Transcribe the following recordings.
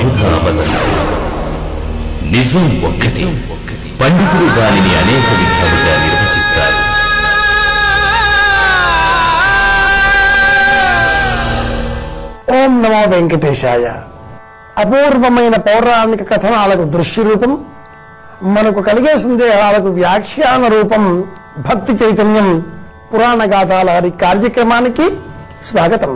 బహుధా వదంతి నిజం ఒక్కటి పండితులు దానిని అనేక విధాలుగా నిర్వచిస్తారు ఓం నమో వెంకటేశాయ అపూర్వమైన పౌరాణిక కథనాలకు దృశ్య రూపం మనకు కలిగే సందేహాలకు వ్యాఖ్యాన రూపం భక్తి చైతన్యం పురాణ గాథాల హరి కార్యక్రమానికి స్వాగతం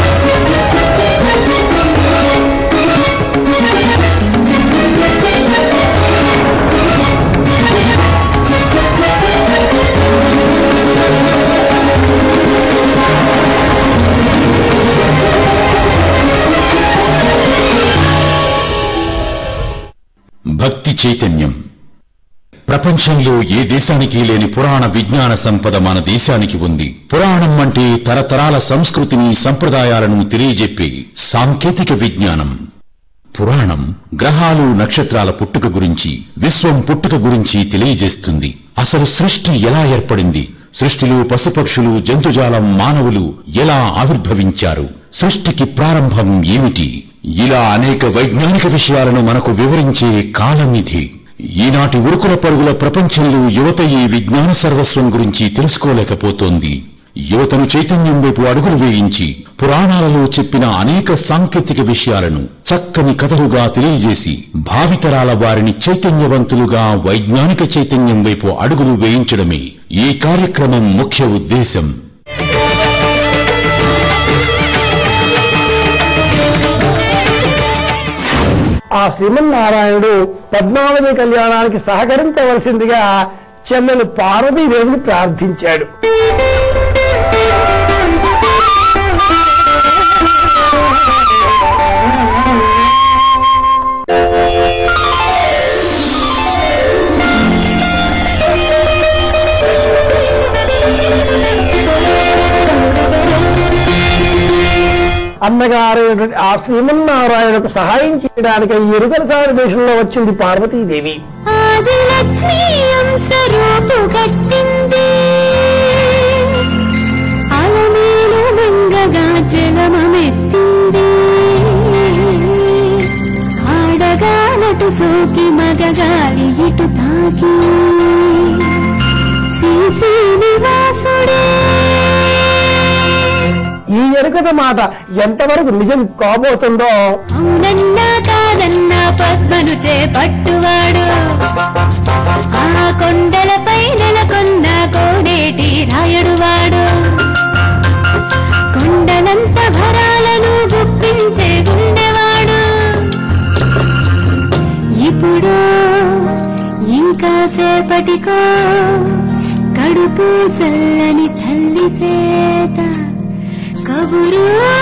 భక్తి చైతన్యం ప్రపంచంలో ఏ దేశానికి లేని పురాణ విజ్ఞాన సంపద మన దేశానికి ఉంది పురాణం అంటే తరతరాల సంస్కృతిని సంప్రదాయాలను తెలియజెప్పే సాంకేతిక విజ్ఞానం పురాణం గ్రహాలు నక్షత్రాల పుట్టుక గురించి విశ్వం పుట్టుక గురించి తెలియజేస్తుంది అసలు సృష్టి ఎలా ఏర్పడింది సృష్టిలో పశుపక్షులు జంతుజాలం మానవులు ఎలా ఆవిర్భవించారు సృష్టికి ప్రారంభం ఏమిటి ఇలా అనేక వైజ్ఞానిక విషయాలను మనకు వివరించే కాలనిధి ఈనాటి ఉరుకుల పరుగుల ప్రపంచంలో యువత ఈ విజ్ఞాన సర్వస్వం గురించి తెలుసుకోలేకపోతోంది యువతను చైతన్యం వైపు అడుగులు వేయించి పురాణాలలో చెప్పిన అనేక సాంకేతిక విషయాలను చక్కని కథలుగా తెలియజేసి భావితరాల వారిని చైతన్యవంతులుగా వైజ్ఞానిక చైతన్యం వైపు అడుగులు వేయించడమే ఈ కార్యక్రమం ముఖ్య ఉద్దేశం ఆ శ్రీమన్నారాయణుడు పద్మావతి కళ్యాణానికి సహకరించవలసిందిగా చెల్లెలు పార్వతీదేవిని ప్రార్థించాడు అన్నగారైనటువంటి ఆ శ్రీమన్నారాయణకు సహాయం చేయడానికి ఎరుకల సారి వేషంలో వచ్చింది పార్వతీదేవి ఆదిలక్ష్మి అంశరూపు కట్టింది అలమేలు మంగగా జలమమెత్తింది ఆడగానటు సోకి మగగాలి ఇటు తాకి శ్రీ నివాసుడే ఈ ఎరుకత మాట ఎంతవరకు నిజం కాబోతుందో అవునన్నా కాదన్నా పద్మను చేపట్టువాడు ఆ కొండలపై నెలకొన్న కోడేటి రాయడువాడు కొండలంత భరాలను గుప్పించే గుండెవాడు ఇప్పుడు ఇంకా సేపటికో కడుపు సల్లని తల్లి సేత కబురు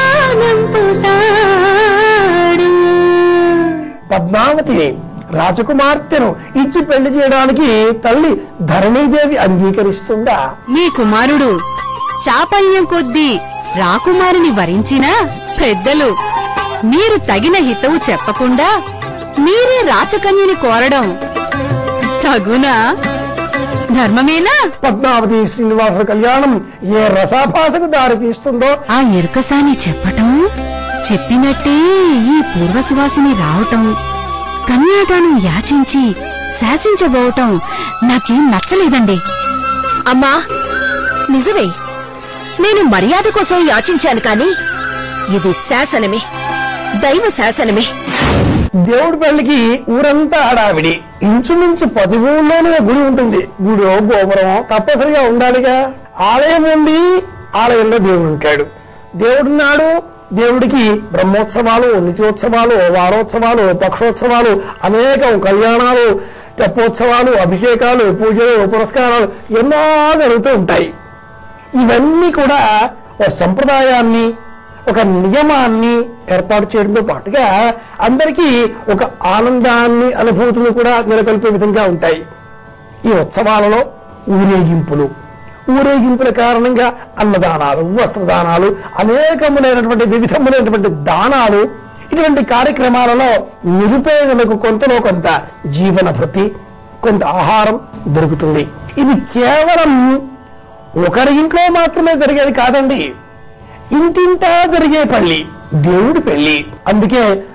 నంపుతాడు పద్మావతిని రాజకుమార్తెను ఇచ్చి పెళ్లి చేయడానికి తల్లి ధరణీదేవి అంగీకరిస్తుందా మీ కుమారుడు చాపల్యం కొద్దీ రాకుమారిని వరించిన పెద్దలు మీరు తగిన హితవు చెప్పకుండా మీరే రాచకన్యని కోరడం తగునా ధర్మమేనా పద్మావతి శ్రీనివాసుల కళ్యాణం ఏ రసాభాసకు దారి తీస్తుందో ఆ ఎరుకసాని చెప్పటం చెప్పినట్టే ఈ పూర్వసువాసిని రావటం కన్యాదానం యాచించి శాసించబోవటం నాకేం నచ్చలేదండి అమ్మా నిజమే నేను మర్యాద కోసం యాచించాను కాని ఇది శాసనమే దైవ శాసనమే దేవుడి పెళ్లికి ఊరంతా హడావిడి ఇంచుమించు పది ఊళ్ళోనే గుడి ఉంటుంది గుడో గోపురమో తప్పనిసరిగా ఉండాలిగా ఆలయం ఉంది ఆలయంలో దేవుడు ఉంటాడు దేవుడున్నాడు దేవుడికి బ్రహ్మోత్సవాలు నిత్యోత్సవాలు వారోత్సవాలు పక్షోత్సవాలు అనేకం కళ్యాణాలు తెప్పోత్సవాలు అభిషేకాలు పూజలు పురస్కారాలు ఎన్నో జరుగుతూ ఉంటాయి ఇవన్నీ కూడా ఒక సంప్రదాయాన్ని ఒక నియమాన్ని ఏర్పాటు చేయడంతో పాటుగా అందరికీ ఒక ఆనందాన్ని అనుభూతిని కూడా నెలకొల్పే విధంగా ఉంటాయి ఈ ఉత్సవాలలో ఊరేగింపులు ఊరేగింపుల కారణంగా అన్నదానాలు వస్త్రదానాలు అనేకములైనటువంటి వివిధములైనటువంటి దానాలు ఇటువంటి కార్యక్రమాలలో నిరుపేదలకు కొంతలో కొంత జీవన భృతి కొంత ఆహారం దొరుకుతుంది ఇది కేవలం ఒకరి ఇంట్లో మాత్రమే జరిగేది కాదండి ఇంటింటా జరిగే పెళ్లి దేవుడి పెళ్లి అందుకే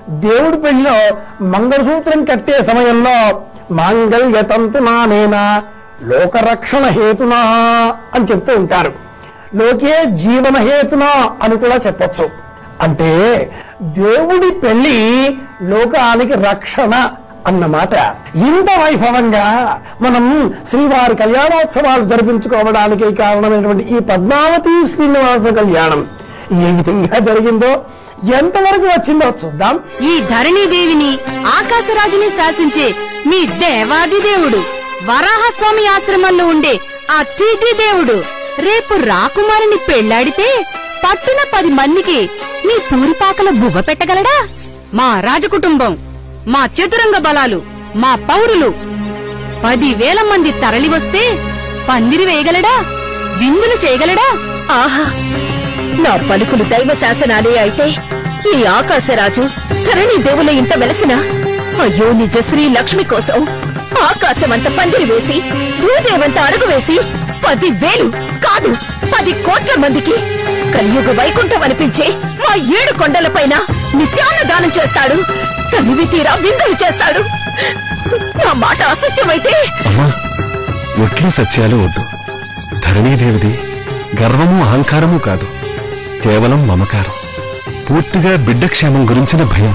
దేవుడి పెళ్లిలో మంగళసూత్రం కట్టే సమయంలో మాంగళ్య తంతు నానేనా లోకరక్షణ హేతునా అని చెప్తూ ఉంటారు లోకే జీవన హేతునా అని కూడా చెప్పొచ్చు అంటే దేవుడి పెళ్లి లోకానికి రక్షణ అన్నమాట ఇంత వైభవంగా మనం శ్రీవారి కళ్యాణోత్సవాలు జరిపించుకోవడానికి కారణమైనటువంటి ఈ పద్మావతి శ్రీనివాస కళ్యాణం ఏ విధంగా జరిగిందో ఎంతవరకు వచ్చిందో చూద్దాం ఈ ధరణీదేవిని ఆకాశరాజుని శాసించే మీ దేవాది దేవుడు వరాహస్వామి ఆశ్రమంలో ఉండే ఆ తీటి దేవుడు రేపు రాకుమారిని పెళ్లాడితే పట్టున పది మందికి మీ పూరిపాకల బువ్వ పెట్టగలడా మా రాజకుటుంబం మా చతురంగ బలాలు మా పౌరులు పదివేల మంది తరలి వస్తే పందిరి వేయగలడా విందులు చేయగలడా ఆహా నా పలుకులు దైవ శాసనాలే అయితే ఈ ఆకాశరాజు ధరణి దేవుల ఇంట వెలసిన అయ్యో నిజ శ్రీ లక్ష్మి కోసం ఆకాశమంత పందిరి వేసి భూదేవంత అడుగు వేసి పది వేలు కాదు పది కోట్ల మందికి కలియుగ వైకుంఠం అనిపించే మా ఏడు కొండలపైన నిత్యాన్నదానం చేస్తాడు తనివి తీరా విందులు చేస్తాడు నా మాట అసత్యమైతే అమ్మా ఒట్లు సత్యాలు వద్దు ధరణీదేవిది గర్వము అహంకారము కాదు కేవలం మమకారం పూర్తిగా బిడ్డ క్షేమం గురించిన భయం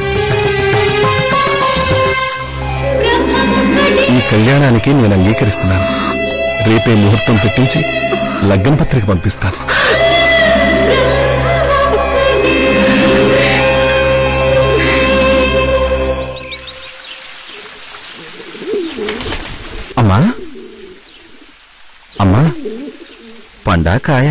ఈ కళ్యాణానికి నేను అంగీకరిస్తున్నాను రేపే ముహూర్తం పెట్టించి లగ్న పత్రిక పంపిస్తాను అమ్మా అమ్మా పండా కాయ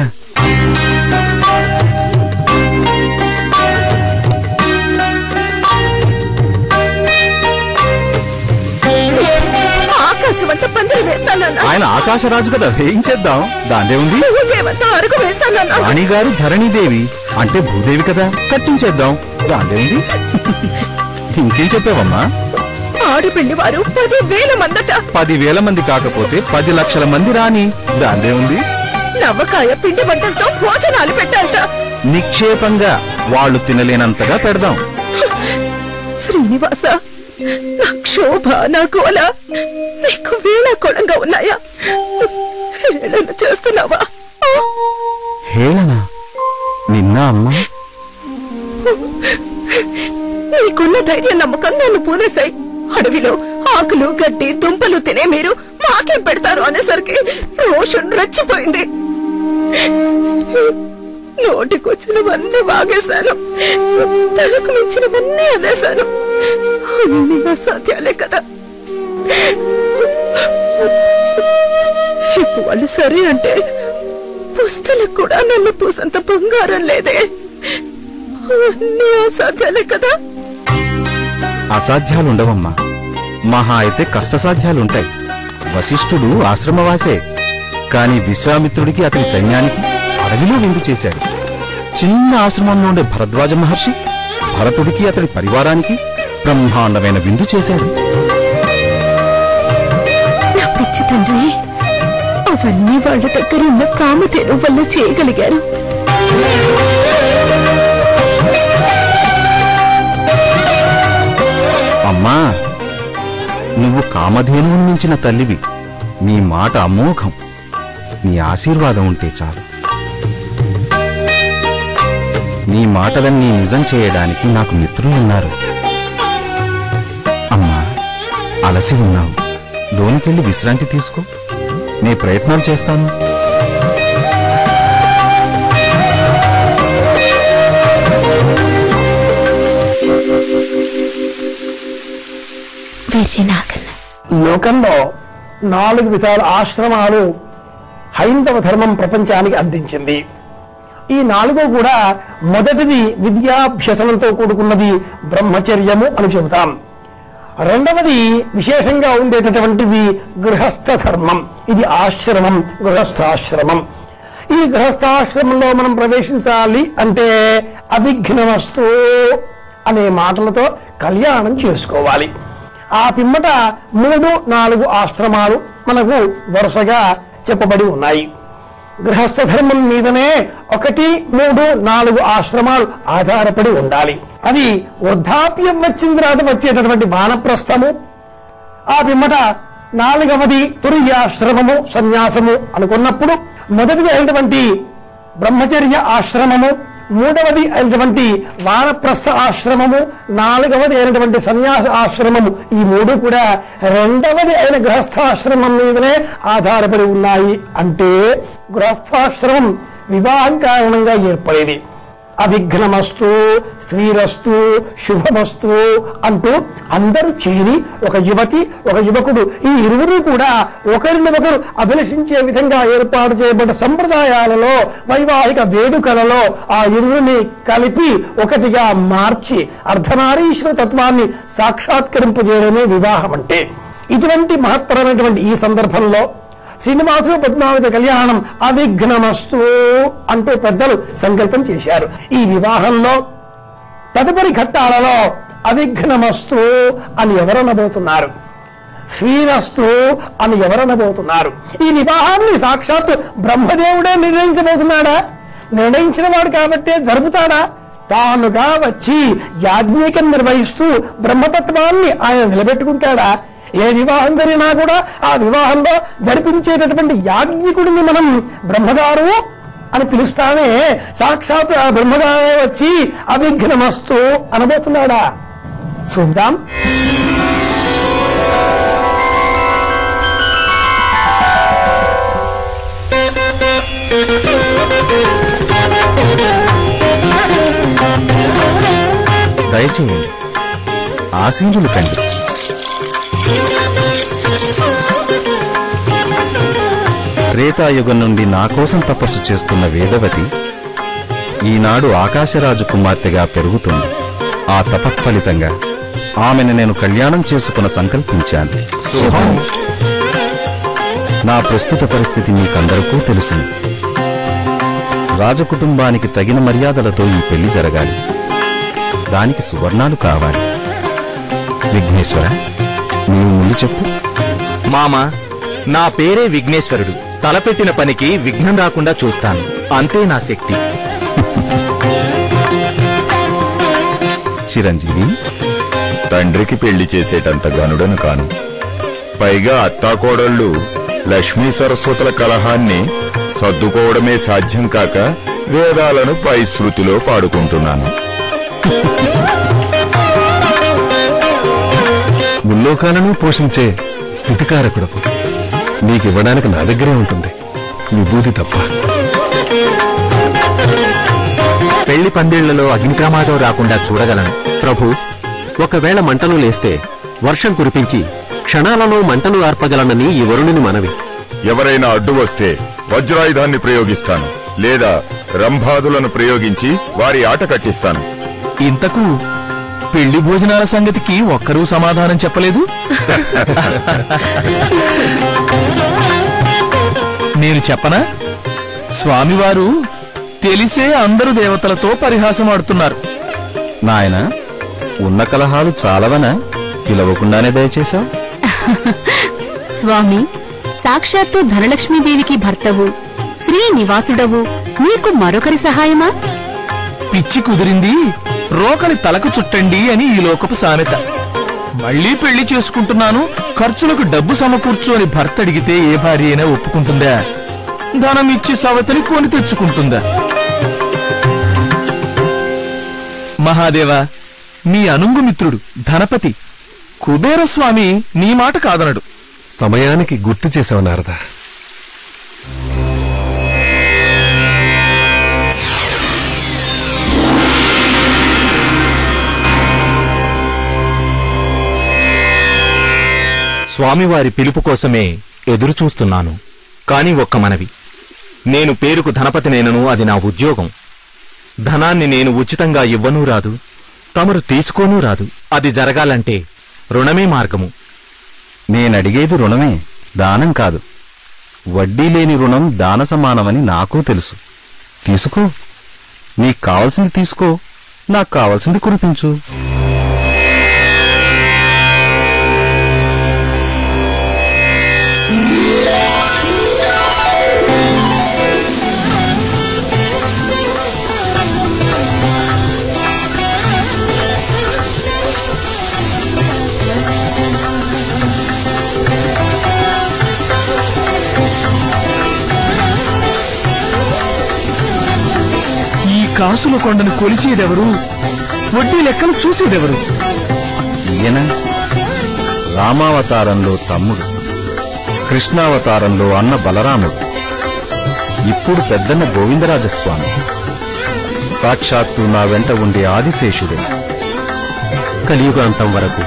ఆకాశం అంత పందిరి వేస్తానన్నా ఆయన ఆకాశరాజు కదా వేయించేద్దాం దాందే ఉంది భూదేవంత అడుగు వేస్తానన్నా రాణిగారు ధరణీదేవి అంటే భూదేవి కదా కట్టించేద్దాం దాందే ఉంది ఇంకేం చెప్పావమ్మా ఆడపిల్లి వారు పది వేల మందట పదివేల మంది కాకపోతే పది లక్షల మంది రాని దాందే ఉంది నవ్వకాయ పిండి వంటలతో భోజనాలు పెట్టారట నిక్షేపంగా వాళ్ళు తినలేనంతగా పెడదాం శ్రీనివాస నా క్షోభ నా గోల నీకు వీణ కొడంగా ఉన్నాయా హేళన చేస్తున్నావా హేళనా నిన్న అమ్మా నీకున్న ధైర్య నమ్మకం నన్ను పూనేశాయి అడవిలో ఆకులు గడ్డి దుంపలు తినే మీరు మాకేం పెడతారు అనేసరికి రోషన్ రెచ్చిపోయింది నోటికొచ్చినవన్నీ వాగేశాను తలకు మించినవన్నీ అనేశాను అన్ని అసాధ్యాలే కదా ఇప్పుడు వాళ్ళు సరే అంటే పుస్తలకు కూడా నన్ను పూసంత బంగారం లేదే అన్ని అసాధ్యాలే కదా అసాధ్యాలుండవమ్మా మహా అయితే కష్టసాధ్యాలుంటాయి వశిష్ఠుడు ఆశ్రమవాసే కాని విశ్వామిత్రుడికి అతని సైన్యానికి అడవిలో విందు చేశాడు చిన్న ఆశ్రమంలో ఉండే భరద్వాజ మహర్షి భరతుడికి అతడి పరివారానికి బ్రహ్మాండమైన విందు చేశాడు నా పిచ్చి తండ్రి అవన్నీ వాళ్ళ దగ్గర ఉన్న కామధేను వల్ల చేయగలిగారు అమ్మా నువ్వు కామధేనువు మించిన తల్లివి నీ మాట అమోఘం నీ ఆశీర్వాదం ఉంటే చాలు నీ మాటలన్నీ నిజం చేయడానికి నాకు మిత్రులున్నారు అమ్మా అలసి ఉన్నావు లోనికెళ్ళి విశ్రాంతి తీసుకో నే ప్రయత్నాలు చేస్తాను వెర్రి నాగన్న లోకంలో నాలుగు విధాల ఆశ్రమాలు హైందవ ధర్మం ప్రపంచానికి అందించింది ఈ నాలుగు కూడా మొదటిది విద్యాభ్యసనంతో కూడుకున్నది బ్రహ్మచర్యము అని చెబుతాం రెండవది విశేషంగా ఉండేటటువంటిది గృహస్థ ధర్మం ఇది ఆశ్రమం గృహస్థాశ్రమం ఈ గృహస్థాశ్రమంలో మనం ప్రవేశించాలి అంటే అవిఘ్నమస్తు అనే మాటలతో కళ్యాణం చేసుకోవాలి ఆ పిమ్మట మూడు నాలుగు ఆశ్రమాలు మనకు వరుసగా చెప్పబడి ఉన్నాయి గృహస్థ ధర్మం మీదనే ఒకటి మూడు నాలుగు ఆశ్రమాలు ఆధారపడి ఉండాలి అవి వృద్ధాప్యం వచ్చిన తర్వాత వచ్చేటటువంటి వానప్రస్థము ఆ పిమ్మట నాలుగవది తుర్యాశ్రమము సన్యాసము అనుకున్నప్పుడు మొదటిది అయినటువంటి బ్రహ్మచర్య ఆశ్రమము మూడవది అయినటువంటి వానప్రస్థ ఆశ్రమము నాలుగవది అయినటువంటి సన్యాస ఆశ్రమము ఈ మూడు కూడా రెండవది అయిన గృహస్థాశ్రమం మీదనే ఆధారపడి ఉన్నాయి అంటే గృహస్థాశ్రమం వివాహం కారణంగా ఏర్పడేది అవిఘ్నమస్తు శ్రీరస్తు శుభమస్తు అంటూ అందరూ చేరి ఒక యువతి ఒక యువకుడు ఈ ఇరువురు కూడా ఒకరిని ఒకరు అభిలషించే విధంగా ఏర్పాటు చేయబడ్డ సంప్రదాయాలలో వైవాహిక వేడుకలలో ఆ ఇరువురిని కలిపి ఒకటిగా మార్చి అర్ధనారీశ్వర తత్వాన్ని సాక్షాత్కరింపజేయడమే వివాహం అంటే ఇటువంటి మహత్తరమైనటువంటి ఈ సందర్భంలో శ్రీనివాసుడు పద్మావతి కళ్యాణం అవిఘ్నమస్తు అంటూ పెద్దలు సంకల్పం చేశారు ఈ వివాహంలో తదుపరి ఘట్టాలలో అవిఘ్నమస్తు అని ఎవరనబోతున్నారు శ్రీరస్తు అని ఎవరనబోతున్నారు ఈ వివాహాన్ని సాక్షాత్ బ్రహ్మదేవుడే నిర్ణయించబోతున్నాడా నిర్ణయించిన వాడు కాబట్టే జరుపుతాడా తానుగా వచ్చి యాజ్ఞికం నిర్వహిస్తూ బ్రహ్మతత్వాన్ని ఆయన నిలబెట్టుకుంటాడా ఏ వివాహం జరిగినా కూడా ఆ వివాహంలో జరిపించేటటువంటి యాజ్ఞికుడిని మనం బ్రహ్మగారు అని పిలుస్తామే సాక్షాత్ ఆ బ్రహ్మగారే వచ్చి అవిఘ్నమస్తు అనబోతున్నాడా చూద్దాం దయచేయండి ఆశీనులు కండి త్రేతాయుగం నుండి నా కోసం తపస్సు చేస్తున్న వేదవతి ఈనాడు ఆకాశరాజు కుమార్తెగా పెరుగుతుంది ఆ తపత్ఫలితంగా ఆమెను నేను కళ్యాణం చేసుకున్న సంకల్పించాను శుభం నా ప్రస్తుత పరిస్థితి మీకందరికీ తెలుసును రాజకుటుంబానికి తగిన మర్యాదలతో ఈ పెళ్లి జరగాలి దానికి సువర్ణాలు కావాలి విఘ్నేశ్వర నీవు ముందు చెప్పు మామ నా పేరే విఘ్నేశ్వరుడు తలపెట్టిన పనికి విఘ్నం రాకుండా చూస్తాను అంతే నా శక్తి చిరంజీవి తండ్రికి పెళ్లి చేసేటంత గనుడను కాను పైగా అత్తాకోడళ్ళు లక్ష్మీ సరస్వతుల కలహాన్ని సర్దుకోవడమే సాధ్యం కాక వేదాలను పై శృతిలో పాడుకుంటున్నాను ముల్లోకాలను పోషించే స్థితికారకుడవు నీకివ్వడానికి నా దగ్గరే ఉంటుంది విభూతి తప్ప పెళ్లి పందిళ్లలో అగ్ని ప్రమాదం రాకుండా చూడగలను ప్రభు ఒకవేళ మంటలు లేస్తే వర్షం కురిపించి క్షణాలలో మంటలు ఆర్పగలనని ఈ వరుణుని మనవి ఎవరైనా అడ్డు వస్తే వజ్రాయుధాన్ని ప్రయోగిస్తాను లేదా రంభాదులను ప్రయోగించి వారి ఆట కట్టిస్తాను ఇంతకు పెళ్లి భోజనాల సంగతికి ఒక్కరూ సమాధానం చెప్పలేదు నేను చెప్పనా స్వామివారు తెలిసే అందరు దేవతలతో పరిహాసం ఆడుతున్నారు నాయన ఉన్న కలహాలు చాలవనా పిలవకుండానే దయచేశావు స్వామి సాక్షాత్తు ధనలక్ష్మీదేవికి భర్తవు శ్రీనివాసుడవు నీకు మరొకరి సహాయమా పిచ్చి కుదిరింది రోకలి తలకు చుట్టండి అని ఈ లోకపు సామెత మళ్ళీ పెళ్లి చేసుకుంటున్నాను ఖర్చులకు డబ్బు సమకూర్చు అని భర్త అడిగితే ఏ భార్య అయినా ఒప్పుకుంటుందా ధనం ఇచ్చి సవతిని కొని తెచ్చుకుంటుందా మహాదేవా మీ అనుంగు మిత్రుడు ధనపతి కుబేరస్వామి నీ మాట కాదనడు సమయానికి గుర్తు చేసావు నారదా స్వామివారి పిలుపు కోసమే ఎదురు చూస్తున్నాను కాని ఒక్క మనవి నేను పేరుకు ధనపతినేనను అది నా ఉద్యోగం ధనాన్ని నేను ఉచితంగా ఇవ్వనూ రాదు తమరు తీసుకోనూ రాదు అది జరగాలంటే రుణమే మార్గము నేనడిగేది రుణమే దానం కాదు వడ్డీ లేని రుణం దాన సమానమని నాకు తెలుసు తీసుకో నీకు కావలసింది తీసుకో నాకు కావలసింది కురిపించు కాసుల కొండను కొలిచేదెవరు వడ్డీ లెక్కలు చూసేదెవరు ఈయన రామావతారంలో తమ్ముడు కృష్ణావతారంలో అన్న బలరాముడు ఇప్పుడు పెద్దన్న గోవిందరాజస్వామి సాక్షాత్తు నా వెంట ఉండే ఆదిశేషుడే కలియుగాంతం వరకు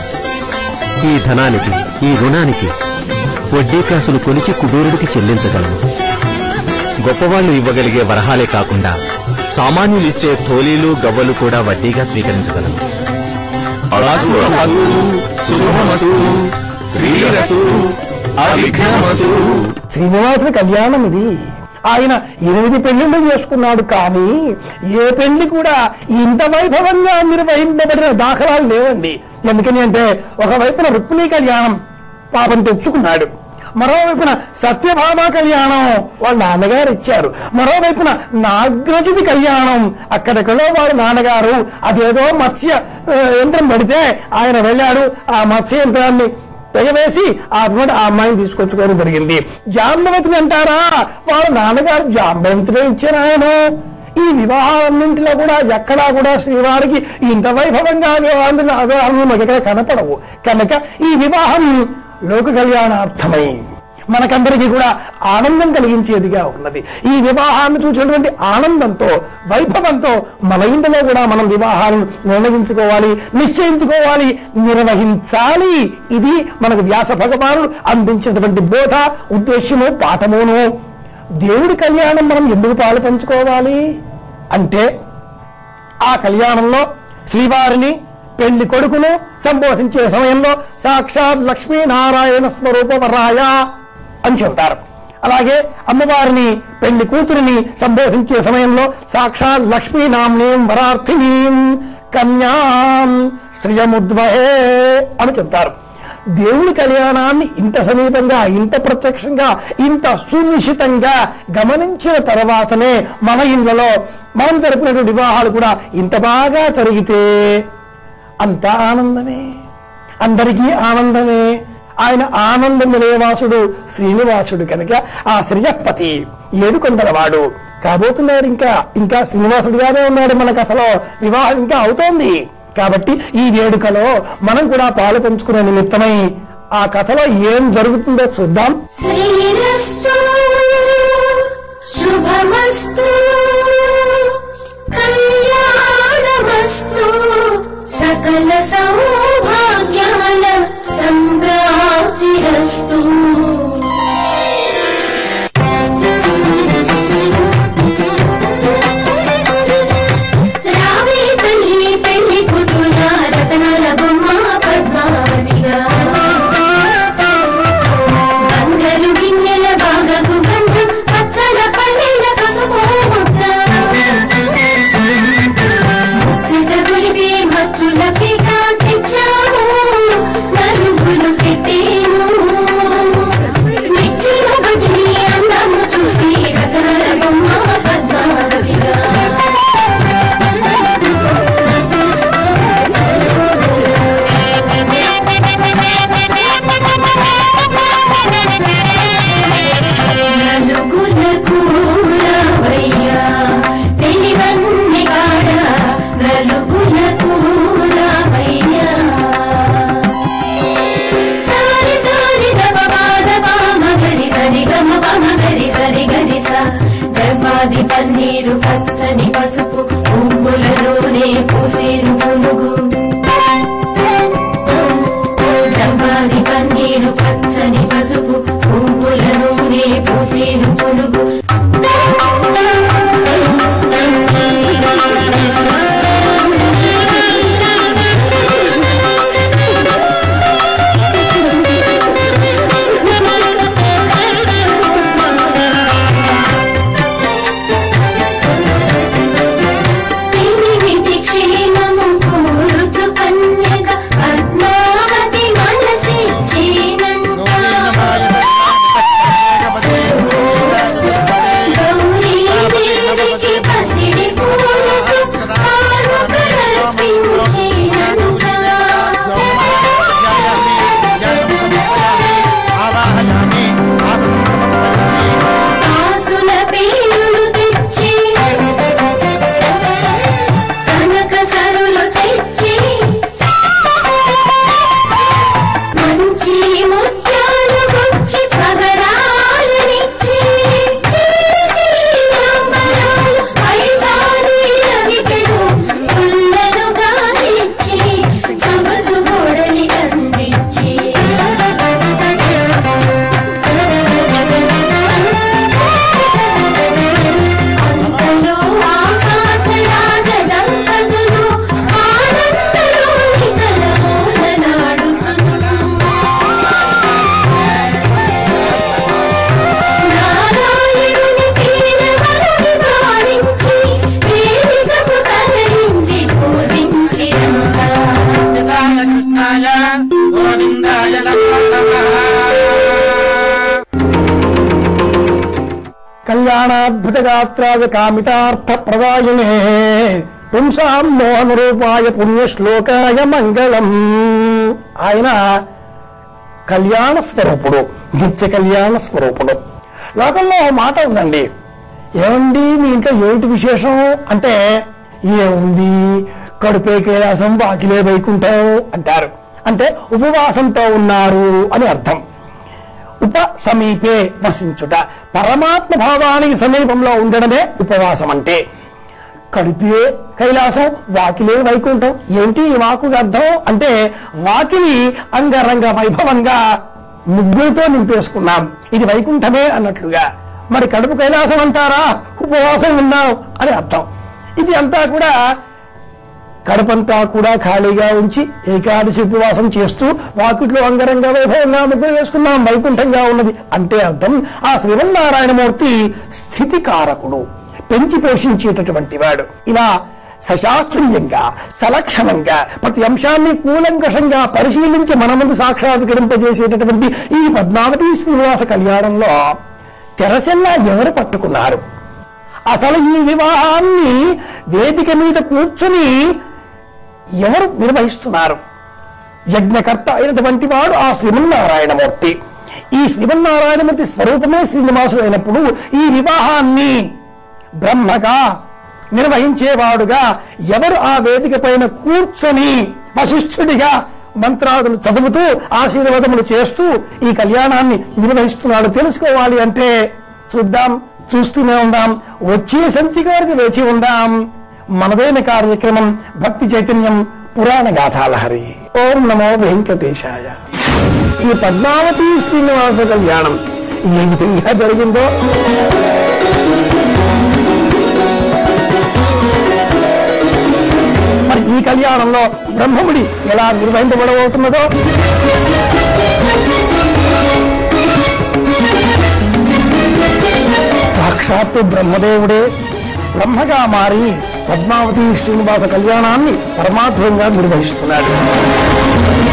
ఈ ధనానికి ఈ రుణానికి వడ్డీ కాసులు కొలిచి కుబేరుడికి చెల్లించగలము గొప్పవాళ్లు ఇవ్వగలిగే వరహాలే కాకుండా సామాన్యులు ఇచ్చే థోలీలు గవ్వలు కూడా వడ్డీగా స్వీకరించగలరు అస్తు, అస్తు, శుభమస్తు, శ్రీరస్తు, అవిఘ్నమస్తు. శ్రీనివాసుని కళ్యాణం ఇది ఆయన ఎనిమిది పెళ్లిళ్ళు చేసుకున్నాడు కానీ ఏ పెళ్లి కూడా ఇంత వైభవంగా నిర్వహింపబడిన దాఖలాలు లేవండి ఎందుకని అంటే ఒకవైపున రుక్మిణీ కళ్యాణం పాపం తెచ్చుకున్నాడు మరోవైపున సత్యభామ కళ్యాణం వాళ్ళ నాన్నగారు ఇచ్చారు మరోవైపున నాగ్రజుడి కళ్యాణం అక్కడెక్కడో వాళ్ళ నాన్నగారు అదేదో మత్స్య ఆ, యంత్రం పడితే ఆయన వెళ్ళాడు ఆ మత్స్య యంత్రాన్ని తెగవేసి ఆ అన్నమాట ఆ అమ్మాయిని తీసుకొచ్చుకోవడం జరిగింది జాంబవతిని అంటారా వాళ్ళ నాన్నగారు జాంబవంతుడే ఇచ్చారు ఆయన ఈ వివాహాలన్నింటిలో కూడా ఎక్కడా కూడా శ్రీవారికి ఇంత వైభవంగా వివాహాలు అభివాహాలు మనకి ఎక్కడ కనపడవు కనుక ఈ వివాహం లోక కళ్యాణార్థమై మనకందరికీ కూడా ఆనందం కలిగించేదిగా ఉన్నది ఈ వివాహాన్ని చూసినటువంటి ఆనందంతో వైభవంతో మన ఇంటిలో కూడా మనం వివాహాలను నిర్ణయించుకోవాలి నిశ్చయించుకోవాలి నిర్వహించాలి ఇది మనకు వ్యాస భగవానుడు అందించినటువంటి బోధ ఉద్దేశ్యము పాఠమును దేవుడి కళ్యాణం మనం ఎందుకు పాలు పంచుకోవాలి అంటే ఆ కళ్యాణంలో శ్రీవారిని పెళ్లి కొడుకును సంబోధించే సమయంలో సాక్షాత్ లక్ష్మీనారాయణ స్వరూప వరాయ అని చెబుతారు అలాగే అమ్మవారిని పెళ్లి కూతురిని సంబోధించే సమయంలో సాక్షాత్ లక్ష్మీనామ్నీం వరార్థినీం కన్యాం శ్రియముద్వహే అని చెప్తారు దేవుడి కళ్యాణాన్ని ఇంత సమీపంగా ఇంత ప్రత్యక్షంగా ఇంత సునిశ్చితంగా గమనించిన తర్వాతనే మన ఇళ్లలో మనం జరిపినటువంటి వివాహాలు కూడా ఇంత బాగా జరిగితే అంత ఆనందమే అందరికీ ఆనందమే ఆయన ఆనంద నిలయవాసుడు శ్రీనివాసుడు కనుక ఆ శ్రీయపతి ఏడుకొండలవాడు కాబోతున్నాడు ఇంకా ఇంకా శ్రీనివాసుడిగానే ఉన్నాడు మన కథలో వివాహం ఇంకా అవుతోంది కాబట్టి ఈ వేడుకలో మనం కూడా పాలు పంచుకునే నిమిత్తమై ఆ కథలో ఏం జరుగుతుందో చూద్దాం శ్రీరస్తు శుభమస్తు కళ్యాణమస్తు సకల సౌభాగ్యాల సంప్రాప్తిరస్తు రావే తల్లి పెళ్లి కూతుర రతనాల బొమ్మ పద్మావతిగా బంగారు గిన్నెల బాగకు గంధం పచ్చల పల్లెల పసుపు ముద్ద ముచ్చట గురిపే మచ్చుల పీట తెచ్చాము నలుగులు పెట్టేను నిచ్చిన బదిలి అందము చూసి రతనాల బొమ్మ పద్మావతిగా నలుగులకు రావయ్యా తెలివన్ని కాడ నలుగులకు రావయ్యా సారి సారి దప పాద పామ గరి సరి గమ పమ గరి సరి గరి స జపాది పన్నీరు పచ్చని పసుపు పువ్వులలోనే పూసేరు పులుగు జపాది పన్నీరు పచ్చని పసుపు పువ్వులలోనే పూసేరు పులుగు తిరిమిటి క్షేమము కూరుచు కన్యక పద్మావతి మనసిచ్చేనంత కళ్యాణాద్భుత గాత్రాయ కామితార్థ ప్రదాయనే పుంసాం మోహన రూపాయ పుణ్యశ్లోకాయ మంగళం ఆయన కళ్యాణ స్వరూపుడు నిత్య కళ్యాణ స్వరూపుడు లోకంలో ఓ మాట ఉందండి ఏమండి మీ ఇంట్లో ఏమిటి విశేషం అంటే ఏముంది కడుపే కైలాసం వాకిలే వైకుంఠం అంటారు అంటే ఉపవాసంతో ఉన్నారు అని అర్థం ఉప సమీపే వసించుట పరమాత్మ భావానికి సమీపంలో ఉండడమే ఉపవాసం అంటే కడిపే కైలాసం వాకిలే వైకుంఠం ఏంటి ఈ వాకు అర్థం అంటే వాకిలి అంగరంగ వైభవంగా ముగ్గులతో నింపేసుకున్నాం ఇది వైకుంఠమే అన్నట్లుగా మరి కడుపు కైలాసం అంటారా ఉపవాసం ఉన్నాం అని అర్థం ఇది అంతా కూడా కడుపంతా కూడా ఖాళీగా ఉంచి ఏకాదశి ఉపవాసం చేస్తూ వాకిట్లో అంగరంగ వైభవంగా ముగ్గురు వేసుకున్నాం వైకుంఠంగా ఉన్నది అంటే అర్థం ఆ శ్రీమన్నారాయణమూర్తి స్థితికారకుడు పెంచి పోషించేటటువంటి వాడు ఇలా సశాస్త్రీయంగా సలక్షణంగా ప్రతి అంశాన్ని కూలంకషంగా పరిశీలించి మన ముందు సాక్షాత్కరింపజేసేటటువంటి ఈ పద్మావతి శ్రీనివాస కళ్యాణంలో తెరసెల్లా ఎవరు పట్టుకున్నారు అసలు ఈ వివాహాన్ని వేదిక మీద కూర్చుని ఎవరు నిర్వహిస్తున్నారు యజ్ఞకర్త అయినటువంటి వాడు ఆ శ్రీమన్నారాయణమూర్తి ఈ శ్రీమన్నారాయణమూర్తి స్వరూపమే శ్రీనివాసుడు అయినప్పుడు ఈ వివాహాన్ని బ్రహ్మగా నిర్వహించేవాడుగా ఎవరు ఆ వేదిక పైన కూర్చొని వశిష్ఠుడిగా మంత్రాదులు చదువుతూ ఆశీర్వాదములు చేస్తూ ఈ కళ్యాణాన్ని నిర్వహిస్తున్నాడు తెలుసుకోవాలి అంటే చూద్దాం చూస్తూనే ఉందాం వచ్చే సంచిక వరకు వేచి ఉందాం మనదైన కార్యక్రమం భక్తి చైతన్యం పురాణ గాథాలహరి ఓం నమో వెంకటేశాయ ఈ పద్మావతి శ్రీనివాస కళ్యాణం ఏ విధంగా జరిగిందో మరి ఈ కళ్యాణంలో బ్రహ్మముడి ఎలా నిర్వహింపబడబోతున్నదో సాక్షాత్తు బ్రహ్మదేవుడే బ్రహ్మగా మారి పద్మావతి శ్రీనివాస కళ్యాణాన్ని పరమాత్మంగా నిర్వహిస్తున్నాడు